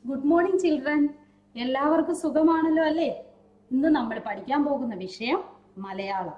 good morning children എല്ലാവർക്കും സുഖമാണല്ലോ അല്ലേ ഇന്ന് നമ്മൾ പഠിക്കാൻ പോകുന്ന വിഷയം മലയാളം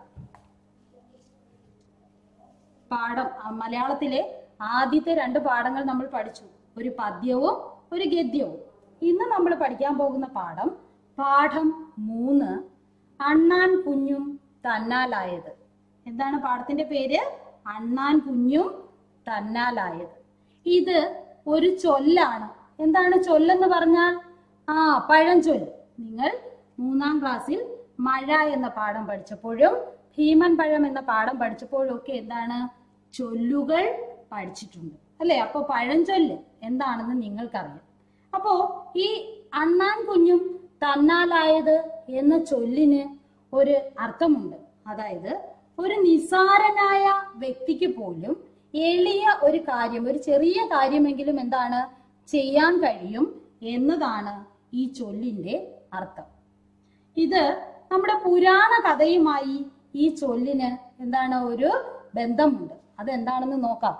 പാഠം ആ, മലയാളത്തിലെ ആദ്യത്തെ രണ്ട് പാഠങ്ങൾ നമ്മൾ പഠിച്ചു ഒരു പദ്യവും ഒരു ഗദ്യവും ഇന്ന് നമ്മൾ പഠിക്കാൻ പോകുന്ന പാഠം പാഠം മൂന്ന് അണ്ണാൻ കുഞ്ഞും തന്നാലായത് എന്താണ് പാഠത്തിന്റെ പേര് അണ്ണാൻ കുഞ്ഞും തന്നാലായത് ഇത് ഒരു ചൊല്ലാണ് എന്താണ് ചൊല്ലെന്ന് പറഞ്ഞാൽ ആ പഴഞ്ചൊല്ല് നിങ്ങൾ മൂന്നാം ക്ലാസ്സിൽ മഴ എന്ന പാഠം പഠിച്ചപ്പോഴും ഭീമൻ പഴം എന്ന പാഠം പഠിച്ചപ്പോഴും ഒക്കെ എന്താണ് ചൊല്ലുകൾ പഠിച്ചിട്ടുണ്ട് അല്ലെ അപ്പൊ പഴഞ്ചൊല്ല് എന്താണെന്ന് നിങ്ങൾക്കറിയാം അപ്പോ ഈ അണ്ണാൻ കുഞ്ഞും തന്നാലായത് എന്ന ചൊല്ലിന് ഒരു അർത്ഥമുണ്ട് അതായത് ഒരു നിസാരനായ വ്യക്തിക്ക് പോലും എളിയ ഒരു കാര്യം ഒരു ചെറിയ കാര്യമെങ്കിലും എന്താണ് ചെയ്യാൻ കഴിയും എന്നതാണ് ഈ ചൊല്ലിന്റെ അർത്ഥം ഇത് നമ്മുടെ പുരാണ കഥയുമായി ഈ ചൊല്ലിന് എന്താണ് ഒരു ബന്ധമുണ്ട് അതെന്താണെന്ന് നോക്കാം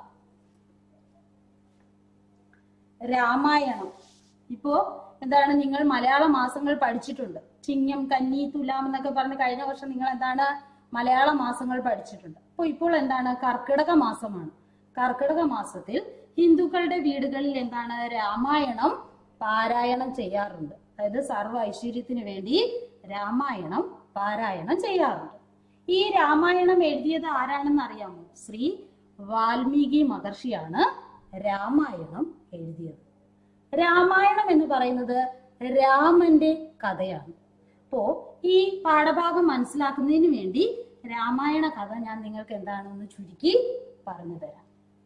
രാമായണം ഇപ്പോ എന്താണ് നിങ്ങൾ മലയാള മാസങ്ങൾ പഠിച്ചിട്ടുണ്ട് ചിങ്ങം കന്നി തുലാം എന്നൊക്കെ പറഞ്ഞ് കഴിഞ്ഞ വർഷം നിങ്ങൾ എന്താണ് മലയാള മാസങ്ങൾ പഠിച്ചിട്ടുണ്ട് അപ്പൊ ഇപ്പോൾ എന്താണ് കർക്കിടക മാസമാണ് കർക്കിടക മാസത്തിൽ ഹിന്ദുക്കളുടെ വീടുകളിൽ എന്താണ് രാമായണം പാരായണം ചെയ്യാറുണ്ട് അതായത് സർവ്വ ഐശ്വര്യത്തിന് വേണ്ടി രാമായണം പാരായണം ചെയ്യാറുണ്ട് ഈ രാമായണം എഴുതിയത് ആരാണെന്ന് അറിയാമോ ശ്രീ വാൽമീകി മഹർഷിയാണ് രാമായണം എഴുതിയത് രാമായണം എന്ന് പറയുന്നത് രാമന്റെ കഥയാണ് അപ്പോ ഈ പാഠഭാഗം മനസ്സിലാക്കുന്നതിന് വേണ്ടി രാമായണ കഥ ഞാൻ നിങ്ങൾക്ക് എന്താണെന്ന് ചുരുക്കി പറഞ്ഞു തരാം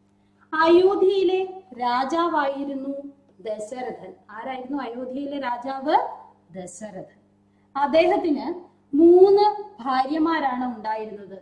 അയോധ്യയിലെ രാജാവായിരുന്നു ദശരഥൻ ആരായിരുന്നു അയോധ്യയിലെ രാജാവ് ദശരഥൻ അദ്ദേഹത്തിന് മൂന്ന് ഭാര്യമാരാണ് ഉണ്ടായിരുന്നത്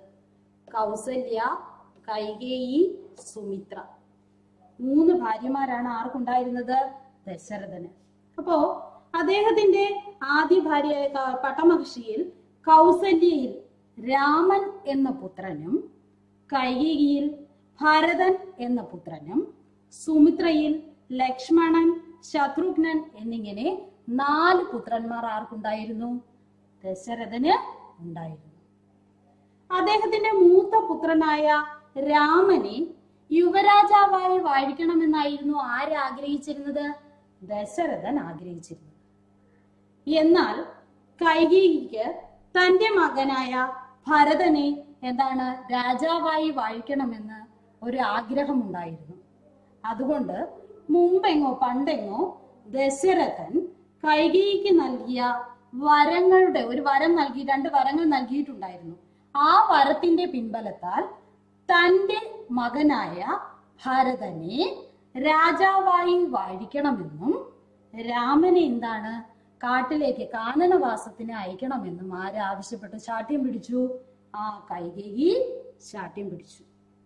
കൗസല്യ കൈകേയി സുമിത്ര മൂന്ന് ഭാര്യമാരാണ് ആർക്കുണ്ടായിരുന്നത് ദശരഥന് അപ്പോ അദ്ദേഹത്തിന്റെ ആദ്യ ഭാര്യയായ ക- പട്ടമഹിഷിയിൽ കൗസല്യയിൽ രാമൻ എന്ന പുത്രനും കൈകേയിയിൽ ഭരതൻ എന്ന പുത്രനും സുമിത്രയിൽ ലക്ഷ്മണൻ ശത്രുഘ്നൻ എന്നിങ്ങനെ നാല് പുത്രന്മാർ ആർക്കുണ്ടായിരുന്നു ദശരഥന് ഉണ്ടായിരുന്നു അദ്ദേഹത്തിന്റെ മൂത്ത പുത്രനായ രാമനെ യുവരാജാവായി വാഴിക്കണമെന്നായിരുന്നു ആര് ആഗ്രഹിച്ചിരുന്നത് ദശരഥൻ ആഗ്രഹിച്ചിരുന്നത് എന്നാൽ കൈകേയിക്ക് തന്റെ മകനായ ഭരതനെ എന്താണ് രാജാവായി വാഴിക്കണമെന്ന് ഒരു ആഗ്രഹമുണ്ടായിരുന്നു അതുകൊണ്ട് മുമ്പെങ്ങോ പണ്ടെങ്ങോ ദശരഥൻ കൈകേയിക്ക് നൽകിയ വരങ്ങളുടെ ഒരു വരം നൽകി രണ്ട് വരങ്ങൾ നൽകിയിട്ടുണ്ടായിരുന്നു ആ വരത്തിന്റെ പിൻബലത്താൽ തന്റെ മകനായ ഭരതനെ രാജാവായി വാഴിക്കണമെന്നും രാമനെ എന്താണ് കാട്ടിലേക്ക് കാനനവാസത്തിന് അയക്കണമെന്നും ആര് ആവശ്യപ്പെട്ട് ശാഠ്യം പിടിച്ചു ആ കൈകേയി ശാഠ്യം പിടിച്ചു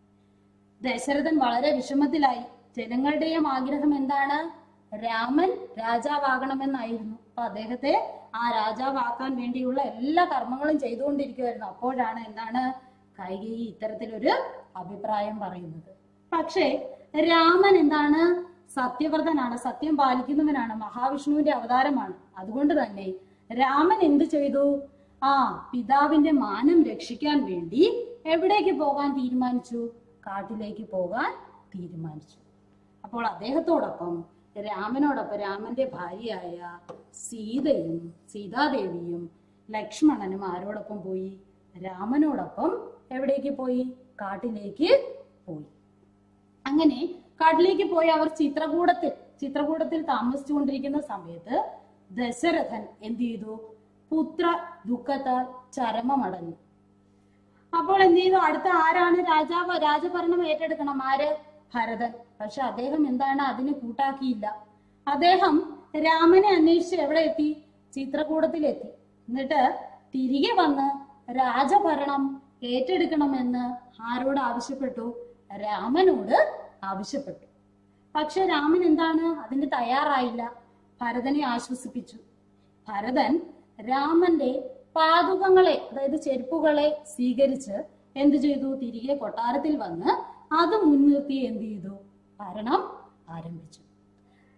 ദശരഥൻ വളരെ വിഷമത്തിലായി ജനങ്ങളുടെയും ആഗ്രഹം എന്താണ് രാമൻ രാജാവാകണമെന്നായിരുന്നു അപ്പൊ അദ്ദേഹത്തെ ആ രാജാവാക്കാൻ വേണ്ടിയുള്ള എല്ലാ കർമ്മങ്ങളും ചെയ്തുകൊണ്ടിരിക്കുമായിരുന്നു അപ്പോഴാണ് എന്താണ് കൈകേയി ഇത്തരത്തിലൊരു അഭിപ്രായം പറയുന്നത് പക്ഷേ രാമൻ എന്താണ് സത്യവ്രതനാണ് സത്യം പാലിക്കുന്നവനാണ് മഹാവിഷ്ണുവിന്റെ അവതാരമാണ് അതുകൊണ്ട് തന്നെ രാമൻ എന്ത് ചെയ്തു ആ പിതാവിന്റെ മാനം രക്ഷിക്കാൻ വേണ്ടി എവിടേക്ക് പോകാൻ തീരുമാനിച്ചു കാട്ടിലേക്ക് പോകാൻ തീരുമാനിച്ചു അപ്പോൾ അദ്ദേഹത്തോടൊപ്പം രാമനോടൊപ്പം രാമന്റെ ഭാര്യയായ സീതയും സീതാദേവിയും ലക്ഷ്മണനും ആരോടൊപ്പം പോയി രാമനോടൊപ്പം എവിടേക്ക് പോയി കാട്ടിലേക്ക് പോയി അങ്ങനെ കാട്ടിലേക്ക് പോയി അവർ ചിത്രകൂടത്തിൽ ചിത്രകൂടത്തിൽ താമസിച്ചുകൊണ്ടിരിക്കുന്ന സമയത്ത് ദശരഥൻ എന്ത് ചെയ്തു പുത്ര ദുഃഖത്താൽ ചരമമടഞ്ഞു അപ്പോൾ എന്ത് ചെയ്തു അടുത്ത ആരാണ് രാജാവ് രാജഭരണം ഏറ്റെടുക്കണം ആര് ഭരതൻ പക്ഷെ അദ്ദേഹം എന്താണ് അതിന് കൂട്ടാക്കിയില്ല അദ്ദേഹം രാമനെ അന്വേഷിച്ച് എവിടെ എത്തി ചിത്രകൂടത്തിലെത്തി എന്നിട്ട് തിരികെ വന്ന് രാജഭരണം ഏറ്റെടുക്കണമെന്ന് ആരോട് ആവശ്യപ്പെട്ടു രാമനോട് ആവശ്യപ്പെട്ടു പക്ഷെ രാമൻ എന്താണ് അതിന് തയ്യാറായില്ല ഭരതനെ ആശ്വസിപ്പിച്ചു ഭരതൻ രാമന്റെ പാതുകങ്ങളെ അതായത് ചെരുപ്പുകളെ സ്വീകരിച്ച് എന്തു ചെയ്തു തിരികെ കൊട്ടാരത്തിൽ വന്ന് അത് മുൻനിർത്തി എന്ത് ചെയ്തു ഭരണം ആരംഭിച്ചു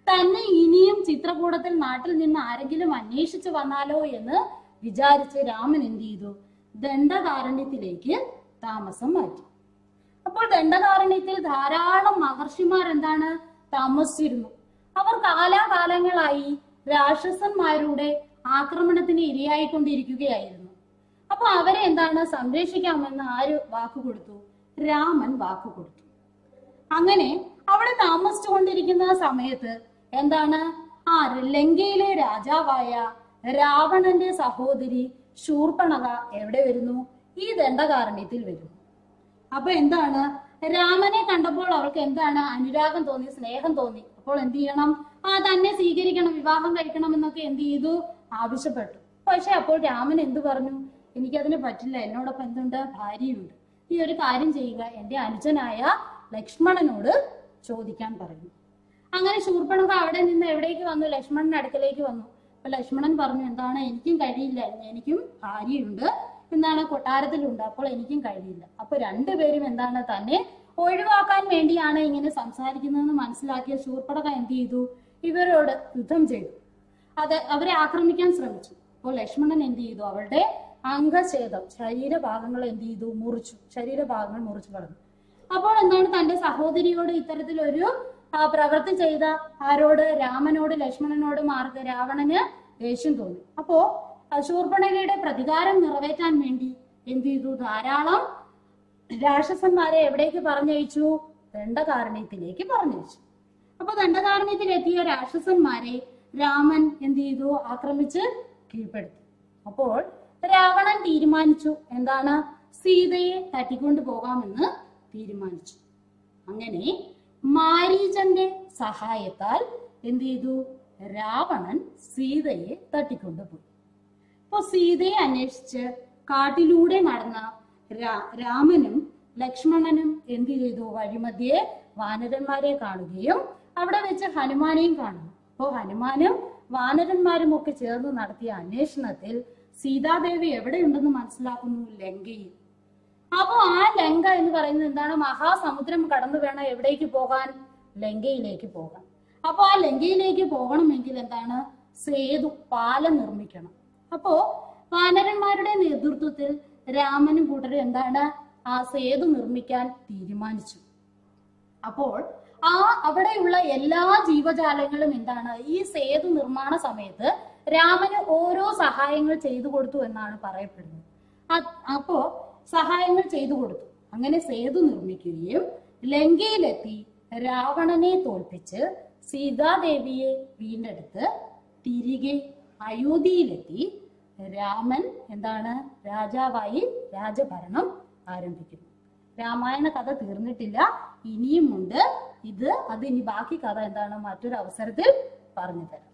തന്നെ ഇനിയും ചിത്രകൂടത്തിൽ നാട്ടിൽ നിന്ന് ആരെങ്കിലും അന്വേഷിച്ചു വന്നാലോ എന്ന് വിചാരിച്ച് രാമൻ എന്ത് ചെയ്തു ദണ്ഡകാരണ്യത്തിലേക്ക് താമസം മാറ്റി അപ്പോൾ ദണ്ഡകാരണ്യത്തിൽ ധാരാളം മഹർഷിമാർ എന്താണ് താമസിച്ചിരുന്നു അവർ കാലാകാലങ്ങളായി രാക്ഷസന്മാരുടെ ആക്രമണത്തിന് ഇരയായിക്കൊണ്ടിരിക്കുകയായിരുന്നു അപ്പൊ അവരെ എന്താണ് സംരക്ഷിക്കാമെന്ന് ആര് വാക്ക് കൊടുത്തു രാമൻ വാക്ക് കൊടുത്തു അങ്ങനെ അവിടെ താമസിച്ചുകൊണ്ടിരിക്കുന്ന സമയത്ത് എന്താണ് ആ ലങ്കയിലെ രാജാവായ രാവണന്റെ സഹോദരി ശൂർപ്പണക എവിടെ വരുന്നു ഈ ദണ്ഡകാരണ്യത്തിൽ വരുന്നു അപ്പൊ എന്താണ് രാമനെ കണ്ടപ്പോൾ അവൾക്ക് എന്താണ് അനുരാഗം തോന്നി സ്നേഹം തോന്നി അപ്പോൾ എന്ത് ചെയ്യണം ആ തന്നെ സ്വീകരിക്കണം വിവാഹം കഴിക്കണം എന്നൊക്കെ എന്ത് ചെയ്തു ആവശ്യപ്പെട്ടു പക്ഷെ അപ്പോൾ രാമൻ എന്തു പറഞ്ഞു എനിക്കതിന് പറ്റില്ല എന്നോടൊപ്പം എന്തുണ്ട് ഭാര്യയുണ്ട് ഈ ഒരു കാര്യം ചെയ്യുക എന്റെ അനുജനായ ലക്ഷ്മണനോട് ചോദിക്കാൻ പറഞ്ഞു അങ്ങനെ ശൂർപ്പണക അവിടെ നിന്ന് എവിടേക്ക് വന്നു ലക്ഷ്മണന്റെ അടുക്കലേക്ക് വന്നു അപ്പൊ ലക്ഷ്മണൻ പറഞ്ഞു എന്താണ് എനിക്കും കഴിയില്ല എനിക്കും ഭാര്യയുണ്ട് എന്താണ് കൊട്ടാരത്തിലുണ്ട് അപ്പോൾ എനിക്കും കഴിയില്ല അപ്പൊ രണ്ടുപേരും എന്താണ് തന്നെ ഒഴിവാക്കാൻ വേണ്ടിയാണ് ഇങ്ങനെ സംസാരിക്കുന്നതെന്ന് മനസ്സിലാക്കിയ ശൂർപ്പണക എന്ത് ചെയ്തു ഇവരോട് യുദ്ധം ചെയ്തു അത് അവരെ ആക്രമിക്കാൻ ശ്രമിച്ചു അപ്പോൾ ലക്ഷ്മണൻ എന്ത് ചെയ്തു അവളുടെ അംഗഛേദം ശരീരഭാഗങ്ങൾ എന്ത് ചെയ്തു മുറിച്ചു ശരീരഭാഗങ്ങൾ മുറിച്ചു കളഞ്ഞു അപ്പോൾ എന്താണ് തന്റെ സഹോദരിയോട് ഇത്തരത്തിലൊരു ആ, പ്രവൃത്തി ചെയ്ത ആരോട് രാമനോട് ലക്ഷ്മണനോട് മാർഗ രാവണന് ദേഷ്യം തോന്നി അപ്പോ ആ, ശൂർപ്പണഖയുടെ പ്രതികാരം നിറവേറ്റാൻ വേണ്ടി എന്ത് ചെയ്തു ധാരാളം രാക്ഷസന്മാരെ എവിടേക്ക് പറഞ്ഞയച്ചു ദണ്ഡകാരണ്യത്തിലേക്ക് പറഞ്ഞയച്ചു അപ്പൊ ദണ്ഡകാരണ്യത്തിൽ എത്തിയ രാക്ഷസന്മാരെ രാമൻ എന്ത് ചെയ്തു ആക്രമിച്ച് കീഴ്പ്പെടുത്തി അപ്പോൾ രാവണൻ തീരുമാനിച്ചു എന്താണ് സീതയെ തട്ടിക്കൊണ്ടു പോകാമെന്ന് തീരുമാനിച്ചു അങ്ങനെ മാരീചന്റെ സഹായത്താൽ എന്ത് ചെയ്തു രാവണൻ സീതയെ തട്ടിക്കൊണ്ടുപോയി അപ്പൊ സീതയെ അന്വേഷിച്ച് കാട്ടിലൂടെ നടന്ന രാ- രാമനും ലക്ഷ്മണനും എന്ത് ചെയ്തു വഴിമധ്യേ വാനരന്മാരെ കാണുകയും അവിടെ വെച്ച് ഹനുമാനെയും കാണുന്നു അപ്പോ ഹനുമാനും വാനരന്മാരും ഒക്കെ ചേർന്ന് നടത്തിയ അന്വേഷണത്തിൽ സീതാദേവി എവിടെയുണ്ടെന്ന് മനസ്സിലാക്കുന്നു ലങ്കയിൽ അപ്പോ ആ ലങ്ക എന്ന് പറയുന്നത് എന്താണ് മഹാസമുദ്രം കടന്നു വേണം എവിടേക്ക് പോകാൻ ലങ്കയിലേക്ക് പോകാൻ അപ്പൊ ആ ലങ്കയിലേക്ക് പോകണമെങ്കിൽ എന്താണ് സേതു പാലം നിർമ്മിക്കണം അപ്പോ വാനരന്മാരുടെ നേതൃത്വത്തിൽ രാമനും കൂട്ടരും എന്താണ് ആ സേതു നിർമ്മിക്കാൻ തീരുമാനിച്ചു അപ്പോൾ ആ അവിടെയുള്ള എല്ലാ ജീവജാലങ്ങളും എന്താണ് ഈ സേതു നിർമ്മാണ സമയത്ത് രാമന് ഓരോ സഹായങ്ങൾ ചെയ്തു കൊടുത്തു എന്നാണ് പറയപ്പെടുന്നത് അ- അപ്പോ സഹായങ്ങൾ ചെയ്തു കൊടുത്തു അങ്ങനെ സേതു നിർമ്മിക്കുകയും ലങ്കയിലെത്തി രാവണനെ തോൽപ്പിച്ച് സീതാദേവിയെ വീണ്ടെടുത്ത് തിരികെ അയോധ്യയിലെത്തി രാമൻ എന്താണ് രാജാവായി രാജഭരണം ആരംഭിക്കുന്നു രാമായണ കഥ തീർന്നിട്ടില്ല ഇനിയുമുണ്ട് ഇത് അത് ഇനി ബാക്കി കഥ എന്താണ് മറ്റൊരു അവസരത്തിൽ പറഞ്ഞു തരാം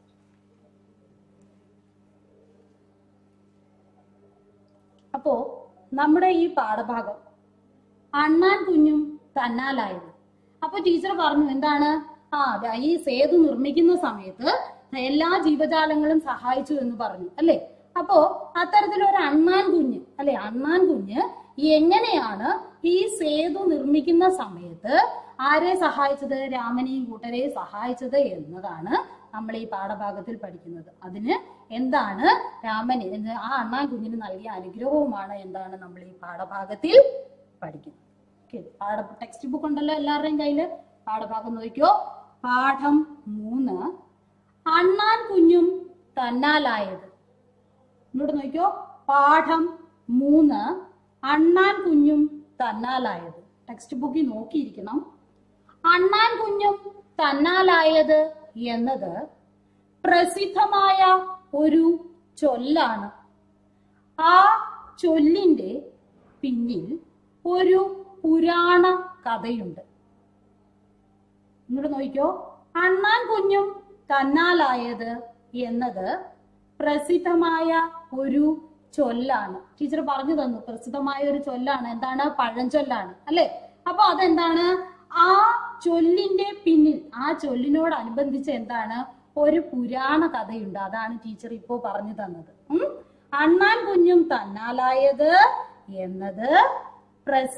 അപ്പോ നമ്മുടെ ഈ പാഠഭാഗം അണ്ണാൻ കുഞ്ഞും തന്നാലായത് അപ്പൊ ടീച്ചർ പറഞ്ഞു എന്താണ് ആ ദാ ഈ സേതു നിർമ്മിക്കുന്ന സമയത്ത് എല്ലാ ജീവജാലങ്ങളും സഹായിച്ചു എന്ന് പറഞ്ഞു അല്ലെ അപ്പോ അത്തരത്തിലൊരു അണ്ണാൻ കുഞ്ഞ് അല്ലെ അണ്ണാൻ കുഞ്ഞ് എങ്ങനെയാണ് ഈ സേതു നിർമ്മിക്കുന്ന സമയത്ത് ആരെ സഹായിച്ചത് രാമനെയും കൂട്ടരെയും സഹായിച്ചത് എന്നതാണ് നമ്മൾ ഈ പാഠഭാഗത്തിൽ പഠിക്കുന്നത് അതിന് എന്താണ് രാമന് എന്ന് ആ അണ്ണാൻ കുഞ്ഞിന് നൽകിയ അനുഗ്രഹവുമാണ് എന്താണ് നമ്മൾ ഈ പാഠഭാഗത്തിൽ പഠിക്കുന്നത് ഓക്കെ പാഠ ടെക്സ്റ്റ് ബുക്ക് ഉണ്ടല്ലോ എല്ലാവരുടെയും കയ്യില് പാഠഭാഗം നോക്കിയോ പാഠം മൂന്ന് അണ്ണാൻ കുഞ്ഞും തന്നാലായത് ഇങ്ങോട്ട് നോക്കിയോ പാഠം മൂന്ന് അണ്ണാൻ കുഞ്ഞും തന്നാലായത് ടെക്സ്റ്റ് ബുക്കിൽ നോക്കിയിരിക്കണം അണ്ണാൻ കുഞ്ഞും തന്നാലായത് എന്നത് പ്രസിദ്ധമായ ഒരു ചൊല്ലാണ് ആ ചൊല്ലിന്റെ പിന്നിൽ ഒരു പുരാണ കഥയുണ്ട് ഇങ്ങോട്ട് നോക്കിക്കോ അണ്ണാൻ കുഞ്ഞും തന്നാലായത് എന്നത് പ്രസിദ്ധമായ ഒരു ചൊല്ലാണ് ടീച്ചർ പറഞ്ഞു തന്നു പ്രസിദ്ധമായ ഒരു ചൊല്ലാണ് എന്താണ് പഴഞ്ചൊല്ലാണ് അല്ലെ അപ്പൊ അതെന്താണ് ആ ചൊല്ലിന്റെ പിന്നിൽ ആ ചൊല്ലിനോടനുബന്ധിച്ച് എന്താണ് ഒരു പുരാണ കഥയുണ്ട് അതാണ് ടീച്ചർ ഇപ്പോ പറഞ്ഞു തന്നത് ഉം അണ്ണാൻ കുഞ്ഞും തന്നാലായത് എന്നത്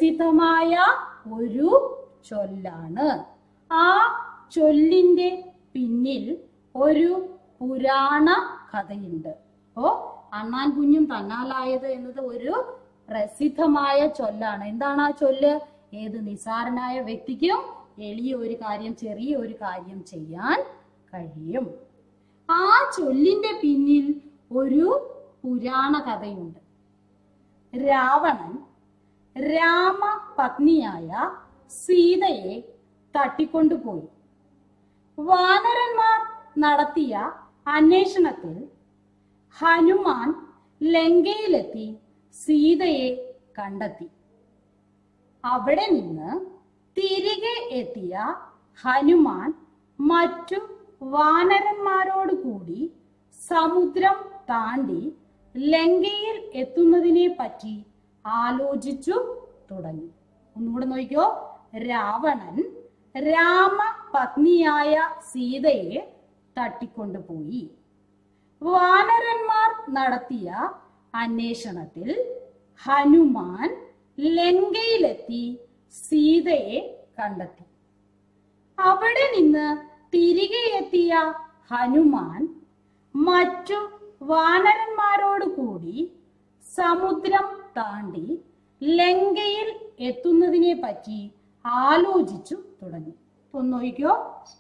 പ്രസിദ്ധമായ ഒരു ചൊല്ലാണ് ആ ചൊല്ലിന്റെ പിന്നിൽ ഒരു പുരാണ കഥയുണ്ട് അപ്പോ അണ്ണാൻ കുഞ്ഞും തന്നാലായത് എന്നത് ഒരു പ്രസിദ്ധമായ ചൊല്ലാണ് എന്താണ് ആ ചൊല്ല് ഏത് നിസാരനായ വ്യക്തിക്കും എളിയ ഒരു കാര്യം ചെറിയ ഒരു കാര്യം ചെയ്യാൻ കഴിയും ആ ചൊല്ലിന്റെ പിന്നിൽ ഒരു പുരാണ കഥയുണ്ട് രാവണൻ രാമപത്നിയായ സീതയെ തട്ടിക്കൊണ്ടുപോയി വാനരന്മാർ നടത്തിയ അന്വേഷണത്തിൽ ഹനുമാൻ ലങ്കയിലെത്തി സീതയെ കണ്ടെത്തി അവിടെ നിന്ന് തിരികെ എത്തിയ ഹനുമാൻ മറ്റു വാനരന്മാരോട് കൂടി സമുദ്രം താണ്ടി ലങ്കയിൽ എത്തുന്നതിനെ പറ്റി ആലോചിച്ചു തുടങ്ങി ഒന്നുകൂടെ നോക്കിക്കോ രാവണൻ രാമപത്നിയായ സീതയെ തട്ടിക്കൊണ്ടുപോയി വാനരന്മാർ നടത്തിയ അന്വേഷണത്തിൽ ഹനുമാൻ ലങ്കയിലെത്തി സീതയെ കണ്ടെത്തി അവിടെ നിന്ന് തിരികെ എത്തിയ ഹനുമാൻ മറ്റു വാനരന്മാരോട് കൂടി സമുദ്രം താണ്ടി ലങ്കയിൽ എത്തുന്നതിനെ പറ്റി ആലോചിച്ചു തുടങ്ങി ഇപ്പൊ ഒന്ന് നോക്കിക്കോ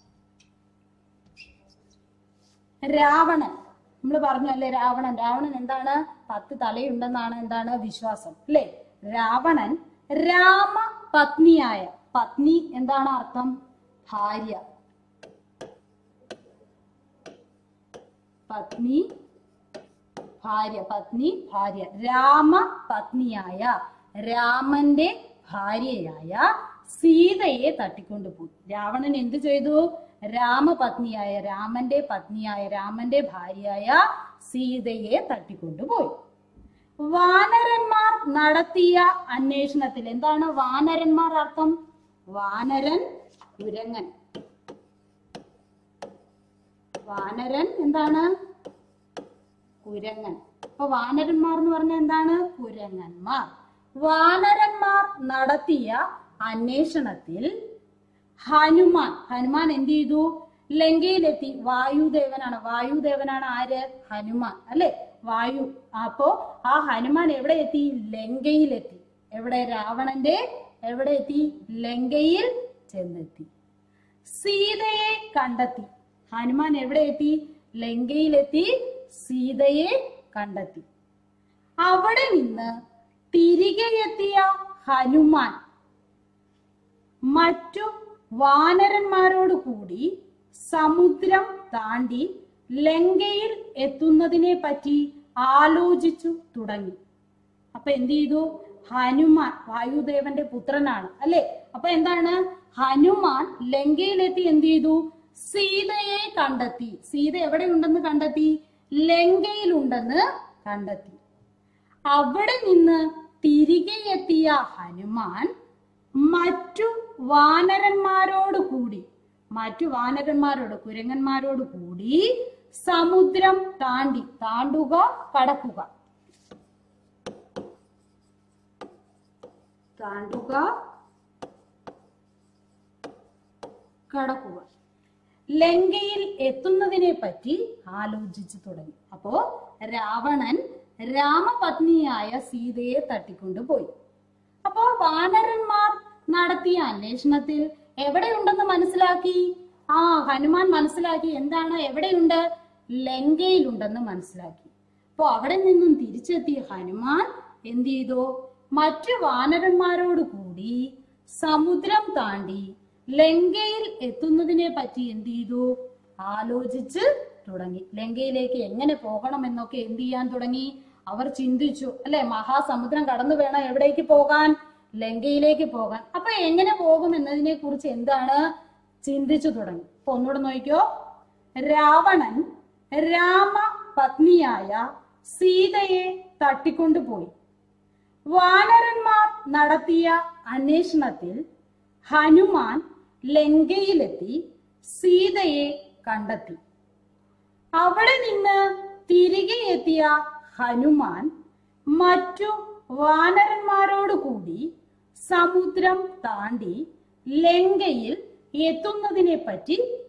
രാവണൻ നമ്മൾ പറഞ്ഞു അല്ലേ രാവണൻ രാവണൻ എന്താണ് പത്ത് തലയുണ്ടെന്നാണ് എന്താണ് വിശ്വാസം അല്ലേ രാവണൻ രാമ പത്നിയായ പത്നി എന്താണ് അർത്ഥം ഭാര്യ പത്നി ഭാര്യ പത്നി ഭാര്യ രാമ പത്നിയായ രാമന്റെ ഭാര്യയായ സീതയെ തട്ടിക്കൊണ്ടുപോയി രാവണൻ എന്ത് ചെയ്തു രാമപത്നിയായ രാമന്റെ പത്നിയായ രാമന്റെ ഭാര്യയായ സീതയെ തട്ടിക്കൊണ്ടുപോയി വാനരന്മാർ നടത്തിയ അന്വേഷണത്തിൽ എന്താണ് വാനരന്മാർ അർത്ഥം വാനരൻ കുരങ്ങൻ വാനരൻ എന്താണ് കുരങ്ങൻ അപ്പൊ വാനരന്മാർ എന്ന് പറഞ്ഞാൽ എന്താണ് കുരങ്ങന്മാർ വാനരന്മാർ നടത്തിയ അന്വേഷണത്തിൽ ഹനുമാൻ ഹനുമാൻ എന്ത് ചെയ്തു ലങ്കയിലെത്തി വായുദേവനാണ് വായുദേവനാണ് ആര് ഹനുമാൻ അല്ലെ വായു അപ്പോ ആ ഹനുമാൻ എവിടെ എത്തി ലങ്കയിലെത്തി എവിടെ രാവണന്റെ എവിടെ എത്തി ലങ്കയിൽ ചെന്നെത്തി സീതയെ കണ്ടെത്തി ഹനുമാൻ എവിടെ എത്തി ലങ്കയിലെത്തി സീതയെ കണ്ടെത്തി അവിടെ നിന്ന് തിരികെ എത്തിയ ഹനുമാൻ മറ്റു വാനരന്മാരോട് കൂടി സമുദ്രം താണ്ടി ലങ്കയിൽ എത്തുന്നതിനെ പറ്റി ആലോചിച്ചു തുടങ്ങി അപ്പൊ എന്ത് ചെയ്തു ഹനുമാൻ വായുദേവന്റെ പുത്രനാണ് അല്ലെ അപ്പൊ എന്താണ് ഹനുമാൻ ലങ്കയിലെത്തി എന്ത് ചെയ്തു സീതയെ കണ്ടെത്തി സീത എവിടെ ഉണ്ടെന്ന് കണ്ടെത്തി ലങ്കയിലുണ്ടെന്ന് കണ്ടെത്തി അവിടെ നിന്ന് തിരികെ എത്തിയ ഹനുമാൻ മറ്റു വാനരന്മാരോട് കൂടി മറ്റു വാനരന്മാരോട് കുരങ്ങന്മാരോട് കൂടി സമുദ്രം താണ്ടി താണ്ടുക കടക്കുക താണ്ടുക കടക്കുക ലങ്കയിൽ എത്തുന്നതിനെ പറ്റി ആലോചിച്ചു തുടങ്ങി അപ്പോ രാവണൻ രാമപത്നിയായ സീതയെ തട്ടിക്കൊണ്ടുപോയി അപ്പോ വാനരന്മാർ നടത്തിയ അന്വേഷണത്തിൽ എവിടെയുണ്ടെന്ന് മനസ്സിലാക്കി ആ ഹനുമാൻ മനസ്സിലാക്കി എന്താണ് എവിടെയുണ്ട് ലങ്കയിലുണ്ടെന്ന് മനസ്സിലാക്കി അപ്പോ അവിടെ നിന്നും തിരിച്ചെത്തിയ ഹനുമാൻ എന്ത് ചെയ്തു മറ്റു വാനരന്മാരോട് കൂടി സമുദ്രം താണ്ടി ലങ്കയിൽ എത്തുന്നതിനെ പറ്റി എന്ത് ചെയ്തു ആലോചിച്ച് തുടങ്ങി ലങ്കയിലേക്ക് എങ്ങനെ പോകണം എന്നൊക്കെ എന്ത് ചെയ്യാൻ തുടങ്ങി അവർ ചിന്തിച്ചു അല്ലെ മഹാസമുദ്രം കടന്നു വേണം എവിടേക്ക് പോകാൻ ലങ്കയിലേക്ക് പോകാൻ അപ്പൊ എങ്ങനെ പോകും എന്നതിനെ കുറിച്ച് എന്താണ് ചിന്തിച്ചു തുടങ്ങി അപ്പൊ ഒന്നുകൂടെ നോക്കിക്കോ രാവണൻ രാമ പത്നിയായ സീതയെ തട്ടിക്കൊണ്ടുപോയി വാനരന്മാർ നടത്തിയ അന്വേഷണത്തിൽ ഹനുമാൻ ലങ്കയിലെത്തി സീതയെ കണ്ടെത്തി അവിടെ നിന്ന് തിരികെ എത്തിയ ഹനുമാൻ മറ്റു വാനരന്മാരോട് കൂടി സമുദ്രം താണ്ടി ലങ്കയിൽ എത്തുന്നതിനെ പറ്റി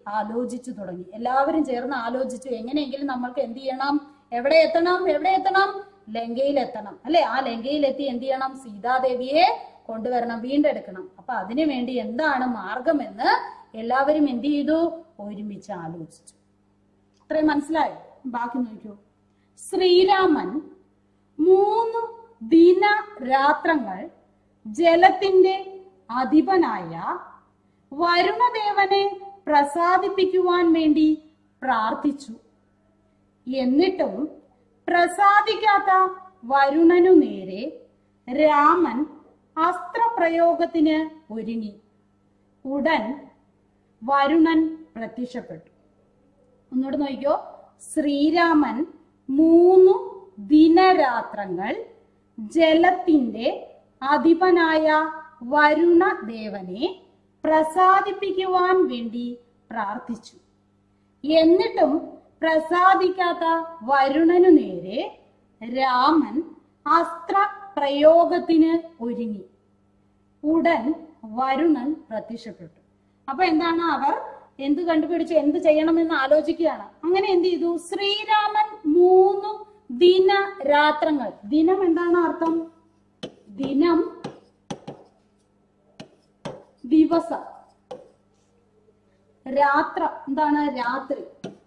ആലോചിച്ചു തുടങ്ങി എല്ലാവരും ചേർന്ന് ആലോചിച്ചു എങ്ങനെയെങ്കിലും നമ്മൾക്ക് എന്ത് ചെയ്യണം എവിടെ എത്തണം എവിടെ എത്തണം ലങ്കയിൽ എത്തണം അല്ലെ ആ ലങ്കയിൽ എത്തി എന്ത് ചെയ്യണം സീതാദേവിയെ കൊണ്ടുവരണം വീണ്ടെടുക്കണം അപ്പൊ അതിനു വേണ്ടി എന്താണ് മാർഗമെന്ന് എല്ലാവരും എന്ത് ചെയ്തു ഒരുമിച്ച് ആലോചിച്ചു അത്രയും മനസ്സിലായോ ബാക്കി നോക്കൂ ശ്രീരാമൻ മൂന്ന് ദിന രാത്രങ്ങൾ ജലത്തിന്റെ അധിപനായ വരുണദേവനെ പ്രസാദിപ്പിക്കുവാൻ വേണ്ടി പ്രാർത്ഥിച്ചു എന്നിട്ടും പ്രസാദിക്കാത്ത വരുണനു നേരെ രാമൻ അസ്ത്രപ്രയോഗത്തിന് ഒരുങ്ങി ഉടൻ വരുണൻ പ്രത്യക്ഷപ്പെട്ടു ഒന്നുകൂടെ നോക്കിക്കോ ശ്രീരാമൻ മൂന്നു ദിനരാത്രങ്ങൾ ജലത്തിന്റെ അധിപനായ വരുണദേവനെ പ്രസാദിപ്പിക്കുവാൻ വേണ്ടി പ്രാർത്ഥിച്ചു എന്നിട്ടും പ്രസാദിക്കാത്ത വരുണനു നേരെ രാമൻ അസ്ത്ര പ്രയോഗത്തിന് ഒരുങ്ങി ഉടൻ വരുണൻ പ്രത്യക്ഷപ്പെട്ടു അപ്പൊ എന്താണ് അവർ എന്ത് കണ്ടുപിടിച്ച് എന്ത് ചെയ്യണമെന്ന് ആലോചിക്കുകയാണ് അങ്ങനെ എന്ത് ചെയ്തു ശ്രീരാമൻ മൂന്ന് ദിന രാത്രങ്ങൾ ദിനം എന്താണ് അർത്ഥം ദിനം ദിവസം രാത്ര എന്താണ് രാത്രി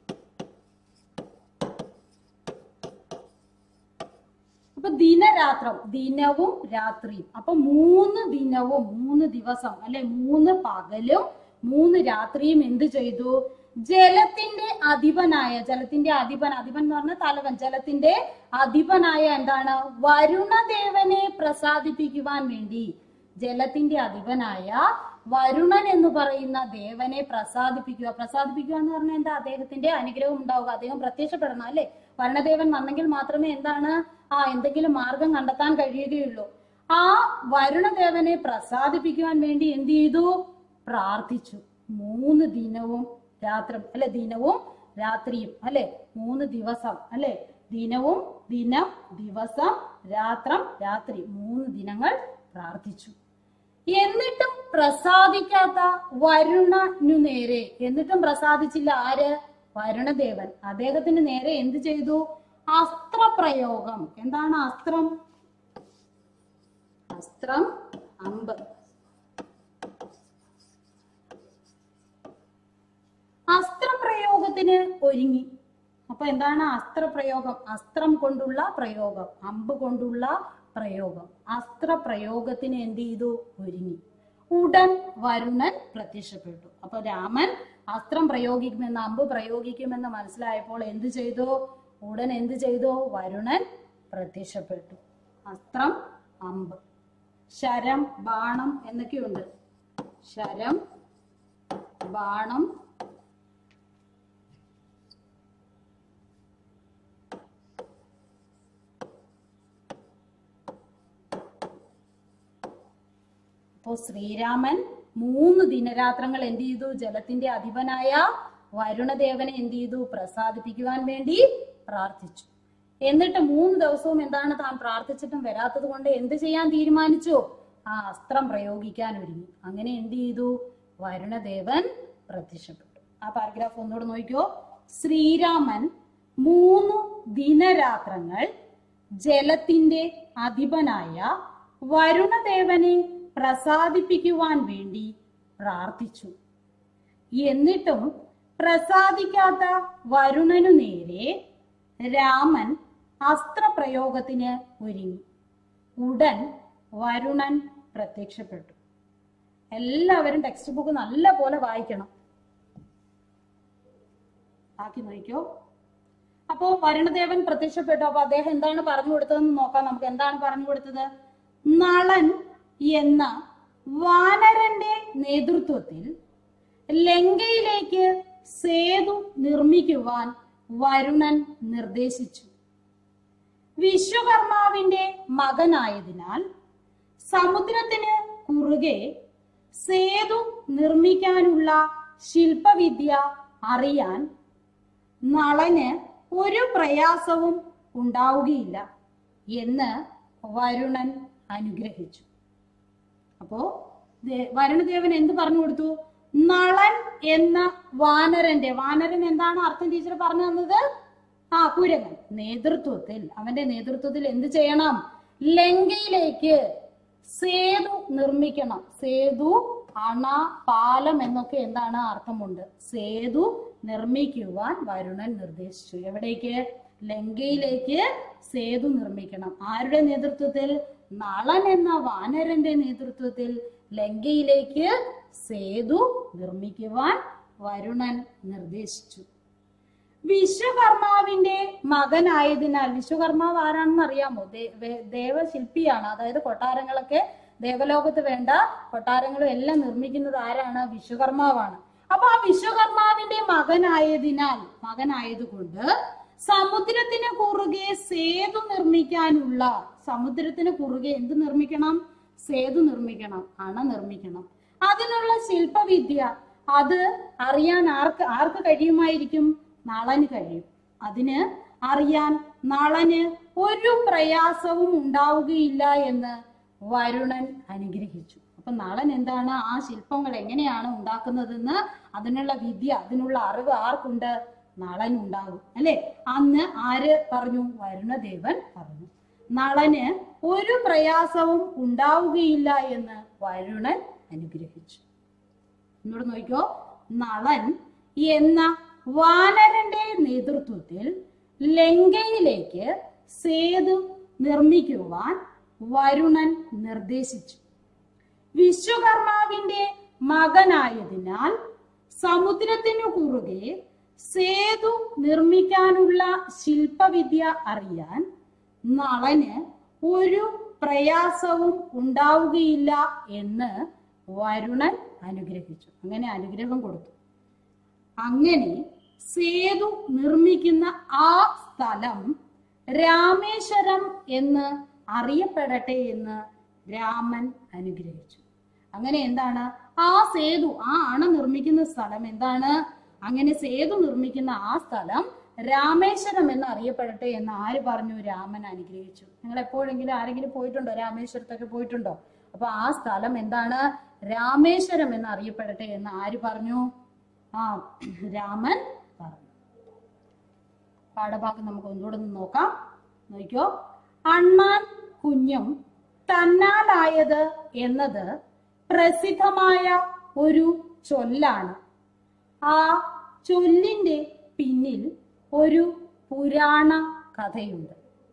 അപ്പൊ ദിനരാത്രം ദിനവും രാത്രിയും അപ്പൊ മൂന്ന് ദിനവും മൂന്ന് ദിവസം അല്ലെ മൂന്ന് പകലും മൂന്ന് രാത്രിയും എന്ത് ചെയ്തു ജലത്തിന്റെ അധിപനായ ജലത്തിന്റെ അധിപൻ അധിപൻ എന്ന് പറഞ്ഞ തലവൻ ജലത്തിന്റെ അധിപനായ എന്താണ് വരുണദേവനെ പ്രസാദിപ്പിക്കുവാൻ വേണ്ടി ജലത്തിന്റെ അധിപനായ വരുണൻ എന്ന് പറയുന്ന ദേവനെ പ്രസാദിപ്പിക്കുക പ്രസാദിപ്പിക്കുക എന്ന് പറഞ്ഞാൽ എന്താ അദ്ദേഹത്തിന്റെ അനുഗ്രഹം ഉണ്ടാവുക അദ്ദേഹം പ്രത്യക്ഷപ്പെടണം അല്ലെ വരുണദേവൻ വന്നെങ്കിൽ മാത്രമേ എന്താണ് ആ എന്തെങ്കിലും മാർഗം കണ്ടെത്താൻ കഴിയുകയുള്ളൂ ആ വരുണദേവനെ പ്രസാദിപ്പിക്കുവാൻ വേണ്ടി എന്ത് ചെയ്തു പ്രാർത്ഥിച്ചു മൂന്ന് ദിനവും രാത്രി അല്ലെ ദിനവും രാത്രിയും അല്ലെ മൂന്ന് ദിവസം അല്ലെ ദിനവും ദിനം ദിവസം രാത്രം രാത്രി മൂന്ന് ദിനങ്ങൾ പ്രാർത്ഥിച്ചു എന്നിട്ടും പ്രസാദിക്കാത്ത വരുണനു നേരെ എന്നിട്ടും പ്രസാദിച്ചില്ല ആര് വരുണദേവൻ അദ്ദേഹത്തിന് നേരെ എന്ത് ചെയ്തു അസ്ത്രപ്രയോഗം എന്താണ് അസ്ത്രം അസ്ത്രം അമ്പ് അസ്ത്രപ്രയോഗത്തിന് ഒരുങ്ങി അപ്പൊ എന്താണ് അസ്ത്രപ്രയോഗം അസ്ത്രം കൊണ്ടുള്ള പ്രയോഗം അമ്പ് കൊണ്ടുള്ള പ്രയോഗം അസ്ത്രപ്രയോഗത്തിന് എന്ത് ചെയ്തു ഒരുങ്ങി ഉടൻ വരുണൻ പ്രത്യക്ഷപ്പെട്ടു അപ്പൊ രാമൻ അസ്ത്രം പ്രയോഗിക്കുമെന്ന് അമ്പ് പ്രയോഗിക്കുമെന്ന് മനസ്സിലായപ്പോൾ എന്ത് ചെയ്തു ഉടൻ എന്ത് ചെയ്തു വരുണൻ പ്രത്യക്ഷപ്പെട്ടു അസ്ത്രം അമ്പ് ശരം ബാണം എന്നൊക്കെയുണ്ട് ശരം ബാണം അപ്പോ ശ്രീരാമൻ മൂന്ന് ദിനരാത്രങ്ങൾ എന്ത് ചെയ്തു ജലത്തിന്റെ അധിപനായ വരുണദേവനെ എന്ത് ചെയ്തു പ്രസാദിപ്പിക്കുവാൻ വേണ്ടി പ്രാർത്ഥിച്ചു എന്നിട്ട് മൂന്ന് ദിവസവും എന്താണ് താൻ പ്രാർത്ഥിച്ചിട്ടും വരാത്തത് കൊണ്ട് എന്ത് ചെയ്യാൻ തീരുമാനിച്ചു ആ അസ്ത്രം പ്രയോഗിക്കാൻ ഒരുങ്ങി അങ്ങനെ എന്ത് ചെയ്തു വരുണദേവൻ പ്രത്യക്ഷപ്പെട്ടു ആ പാരഗ്രാഫ് ഒന്നുകൂടെ നോക്കിക്കോ ശ്രീരാമൻ മൂന്ന് ദിനരാത്രങ്ങൾ ജലത്തിന്റെ അധിപനായ വരുണദേവനെ പ്രസാദിപ്പിക്കുവാൻ വേണ്ടി പ്രാർത്ഥിച്ചു എന്നിട്ടും പ്രസാദിക്കാത്ത വരുണനു നേരെ രാമൻ അസ്ത്രപ്രയോഗത്തിന് ഒരുങ്ങി ഉടൻ വരുണൻ പ്രത്യക്ഷപ്പെട്ടു എല്ലാവരും ടെക്സ്റ്റ് ബുക്ക് നല്ല പോലെ വായിക്കണം ആക്കി നോക്കിക്കോ അപ്പോ വരുണദേവൻ പ്രത്യക്ഷപ്പെട്ടു അപ്പൊ അദ്ദേഹം എന്താണ് പറഞ്ഞു കൊടുത്തതെന്ന് നോക്കാം നമുക്ക് എന്താണ് പറഞ്ഞു കൊടുത്തത് നളൻ എന്ന വാനരന്റെ നേതൃത്വത്തിൽ ലങ്കയിലേക്ക് സേതു നിർമ്മിക്കുവാൻ വരുണൻ നിർദ്ദേശിച്ചു വിശ്വകർമാവിന്റെ മകനായതിനാൽ സമുദ്രത്തിന് കുറുകെ സേതു നിർമ്മിക്കാനുള്ള ശില്പവിദ്യ അറിയാൻ നളന് ഒരു പ്രയാസവും ഉണ്ടാവുകയില്ല എന്ന് വരുണൻ അനുഗ്രഹിച്ചു അപ്പോ ദേ- വരുണദേവൻ എന്ത് പറഞ്ഞു കൊടുത്തു നളൻ എന്ന വാനരന്റെ വാനരൻ എന്താണ് അർത്ഥം ടീച്ചർ പറഞ്ഞു തന്നത് ആ കുരങ്ങൻ നേതൃത്വത്തിൽ അവന്റെ നേതൃത്വത്തിൽ എന്ത് ചെയ്യണം ലങ്കയിലേക്ക് സേതു നിർമ്മിക്കണം സേതു അണ പാലം എന്നൊക്കെ എന്താണ് അർത്ഥമുണ്ട് സേതു നിർമ്മിക്കുവാൻ വരുണൻ നിർദ്ദേശിച്ചു എവിടേക്ക് ലങ്കയിലേക്ക് സേതു നിർമ്മിക്കണം ആരുടെ നേതൃത്വത്തിൽ നളൻ എന്ന വാനരന്റെ നേതൃത്വത്തിൽ ലങ്കയിലേക്ക് സേതു നിർമ്മിക്കുവാൻ വരുണൻ നിർദ്ദേശിച്ചു വിശ്വകർമാവിന്റെ മകനായതിനാൽ വിശ്വകർമാവ് ആരാണെന്ന് അറിയാമോ ദേ- വേ- ദേവശില്പിയാണ് അതായത് കൊട്ടാരങ്ങളൊക്കെ ദേവലോകത്ത് വേണ്ട കൊട്ടാരങ്ങളും എല്ലാം നിർമ്മിക്കുന്നത് ആരാണ് വിശ്വകർമാവാണ് അപ്പൊ ആ വിശ്വകർമാവിന്റെ മകനായതിനാൽ മകനായതുകൊണ്ട് സമുദ്രത്തിന് കുറുകെ സേതു നിർമ്മിക്കാനുള്ള സമുദ്രത്തിന് കുറുകെ എന്ത് നിർമ്മിക്കണം സേതു നിർമ്മിക്കണം അണ നിർമ്മിക്കണം അതിനുള്ള ശില്പവിദ്യ അത് അറിയാൻ ആർക്ക് ആർക്ക് കഴിയുമായിരിക്കും നളന് കഴിയും അതിന് അറിയാൻ നളന് ഒരു പ്രയാസവും ഉണ്ടാവുകയില്ല എന്ന് വരുണൻ അനുഗ്രഹിച്ചു അപ്പൊ നളൻ എന്താണ് ആ ശില്പങ്ങൾ എങ്ങനെയാണ് ഉണ്ടാക്കുന്നതെന്ന് അതിനുള്ള വിദ്യ അതിനുള്ള അറിവ് ആർക്കുണ്ട് നളൻ ഉണ്ടാകും അല്ലെ അന്ന് ആര് പറഞ്ഞു വരുണദേവൻ പറഞ്ഞു നളന് ഒരു പ്രയാസവും ഉണ്ടാവുകയില്ല എന്ന് വരുണൻ അനുഗ്രഹിച്ചു എന്നോട് നോക്കിക്കോ നളൻ എന്ന വാനരന്റെ നേതൃത്വത്തിൽ ലങ്കയിലേക്ക് സേതു നിർമ്മിക്കുവാൻ വരുണൻ നിർദ്ദേശിച്ചു വിശ്വകർമാവിന്റെ മകനായതിനാൽ സമുദ്രത്തിനു കുറുകെ സേതു നിർമ്മിക്കാനുള്ള ശില്പവിദ്യ അറിയാൻ നളന് ഒരു പ്രയാസവും ഉണ്ടാവുകയില്ല എന്ന് വരുണൻ അനുഗ്രഹിച്ചു അങ്ങനെ അനുഗ്രഹം കൊടുത്തു അങ്ങനെ സേതു നിർമ്മിക്കുന്ന ആ സ്ഥലം രാമേശ്വരം എന്ന് അറിയപ്പെടട്ടെ എന്ന് രാമൻ അനുഗ്രഹിച്ചു അങ്ങനെ എന്താണ് ആ സേതു ആ അണ നിർമ്മിക്കുന്ന സ്ഥലം എന്താണ് അങ്ങനെ സേതു നിർമ്മിക്കുന്ന ആ സ്ഥലം രാമേശ്വരം എന്ന് അറിയപ്പെടട്ടെ എന്ന് ആര് പറഞ്ഞു രാമൻ അനുഗ്രഹിച്ചു നിങ്ങൾ എപ്പോഴെങ്കിലും ആരെങ്കിലും പോയിട്ടുണ്ടോ രാമേശ്വരത്തൊക്കെ പോയിട്ടുണ്ടോ അപ്പൊ ആ സ്ഥലം എന്താണ് രാമേശ്വരം എന്ന് അറിയപ്പെടട്ടെ എന്ന് ആര് പറഞ്ഞു ആ രാമൻ പറഞ്ഞു പാഠഭാഗം നമുക്ക് ഒന്നുകൂടെ ഒന്ന് നോക്കാം നോക്കിയോ അണ്ണാൻ കുഞ്ഞും തന്നാലായത് എന്നത് പ്രസിദ്ധമായ ഒരു ചൊല്ലാണ് ആ ചൊല്ലിന്റെ പിന്നിൽ ഒരു പുരാണ കഥയുണ്ട്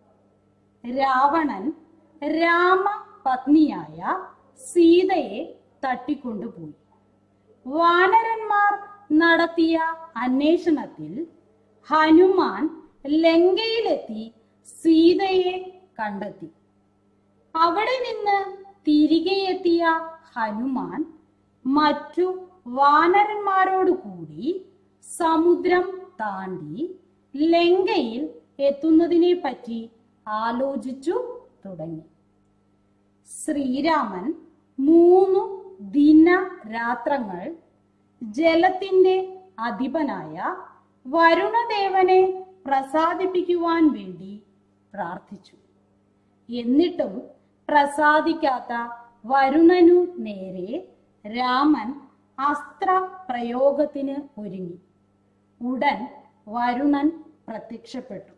രാവണൻ രാമപത്നിയായ സീതയെ തട്ടിക്കൊണ്ടുപോയി വാനരന്മാർ നടത്തിയ അന്വേഷണത്തിൽ ഹനുമാൻ ലങ്കയിലെത്തി സീതയെ കണ്ടെത്തി അവിടെ നിന്ന് തിരികെ എത്തിയ ഹനുമാൻ മറ്റു വാനരന്മാരോട് കൂടി സമുദ്രം താണ്ടി ലങ്കയിൽ എത്തുന്നതിനെ പറ്റി ആലോചിച്ചു തുടങ്ങി ശ്രീരാമൻ മൂന്നു ദിനരാത്രങ്ങൾ ജലത്തിന്റെ അധിപനായ വരുണദേവനെ പ്രസാദിപ്പിക്കുവാൻ വേണ്ടി പ്രാർത്ഥിച്ചു എന്നിട്ടും പ്രസാദിക്കാത്ത വരുണനു നേരെ രാമൻ അസ്ത്ര പ്രയോഗത്തിന് ഒരുങ്ങി ഉടൻ വരുണൻ പ്രത്യക്ഷപ്പെട്ടു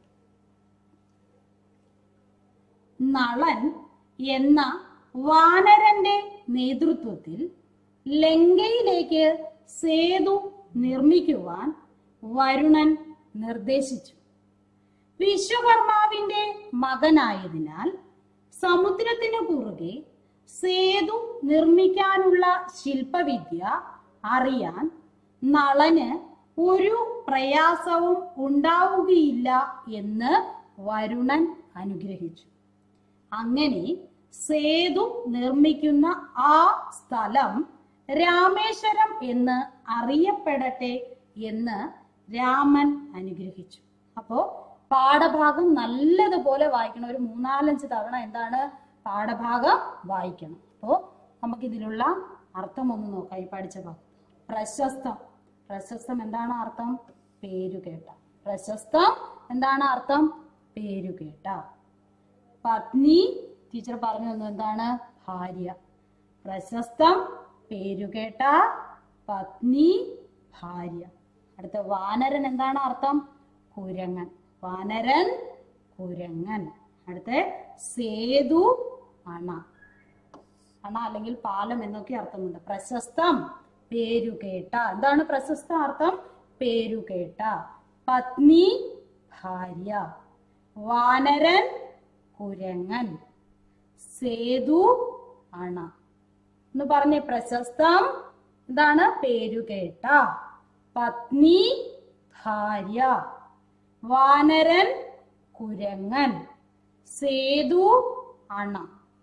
നളൻ എന്ന വാനരന്റെ നേതൃത്വത്തിൽ ലങ്കയിലേക്ക് സേതു നിർമ്മിക്കുവാൻ വരുണൻ നിർദ്ദേശിച്ചു വിശ്വകർമാവിന്റെ മകനായതിനാൽ സമുദ്രത്തിനു കുറുകെ സേതു നിർമ്മിക്കാനുള്ള ശില്പവിദ്യ അറിയാൻ നളന് ഒരു പ്രയാസവും ഉണ്ടാവുകയില്ല എന്ന് വരുണൻ അനുഗ്രഹിച്ചു അങ്ങനെ സേതു നിർമ്മിക്കുന്ന ആ സ്ഥലം രാമേശ്വരം എന്ന് അറിയപ്പെടട്ടെ എന്ന് രാമൻ അനുഗ്രഹിച്ചു അപ്പോ പാഠഭാഗം നല്ലതുപോലെ വായിക്കണം ഒരു മൂന്നാലഞ്ച് തവണ എന്താണ് പാഠഭാഗം വായിക്കണം അപ്പോ നമുക്കിതിലുള്ള അർത്ഥം ഒന്ന് നോക്കാം ഈ പഠിച്ച ഭാഗം പ്രശസ്തം പ്രശസ്തം എന്താണ് അർത്ഥം പേരുകേട്ട പ്രശസ്തം എന്താണ് അർത്ഥം പേരുകേട്ട പത്നി ടീച്ചർ പറഞ്ഞു തന്നു എന്താണ് ഭാര്യ പ്രശസ്തം പേരുകേട്ട പത്നി ഭാര്യ അടുത്ത വാനരൻ എന്താണ് അർത്ഥം കുരങ്ങൻ വാനരൻ കുരങ്ങൻ അടുത്ത സേതു അണ അണ അല്ലെങ്കിൽ പാലം എന്നൊക്കെ അർത്ഥമുണ്ട് പ്രശസ്തം പേരുകേട്ട എന്താണ് പ്രശസ്ത അർത്ഥം പേരുകേട്ട പത്നി ഭാര്യ വാനരൻ കുരങ്ങൻ സേതു അണ എന്ന് പറഞ്ഞേ പ്രശസ്തം എന്താണ് പേരുകേട്ട പത്നി ഭാര്യ വാനരൻ കുരങ്ങൻ സേതു അണ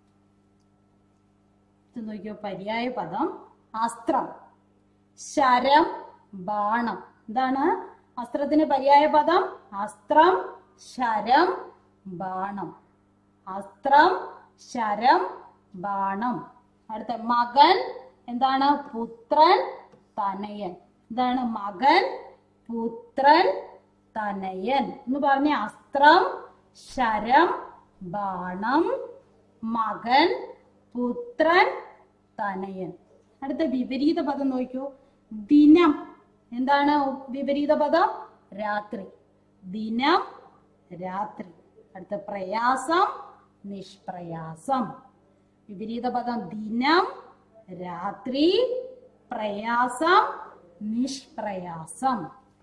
ഇത് നോക്കിയോ പര്യായ പദം അസ്ത്രം ശരം ബാണം എന്താണ് അസ്ത്രത്തിന് പര്യായ പദം അസ്ത്രം ശരം ബാണം അസ്ത്രം ശരം ബാണം അടുത്ത മകൻ എന്താണ് പുത്രൻ തനയൻ എന്താണ് മകൻ പുത്രൻ തനയൻ എന്ന് പറഞ്ഞ അസ്ത്രം ശരം ബാണം മകൻ പുത്രൻ തനയൻ അടുത്ത വിപരീത പദം നോക്കൂ ദിനം എന്താണ് വിപരീത പദം രാത്രി ദിനം രാത്രി അടുത്ത പ്രയാസം നിഷ്പ്രയാസം വിപരീത പദം ദിനം രാത്രി പ്രയാസം നിഷ്പ്രയാസം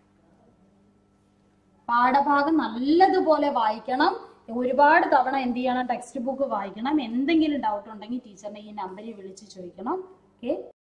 പാഠഭാഗം നല്ലതുപോലെ വായിക്കണം ഒരുപാട് തവണ എന്ത് ചെയ്യണം ടെക്സ്റ്റ് ബുക്ക് വായിക്കണം എന്തെങ്കിലും ഡൗട്ട് ഉണ്ടെങ്കിൽ ടീച്ചറിനെ ഈ നമ്പറിൽ വിളിച്ച് ചോദിക്കണം ഓക്കെ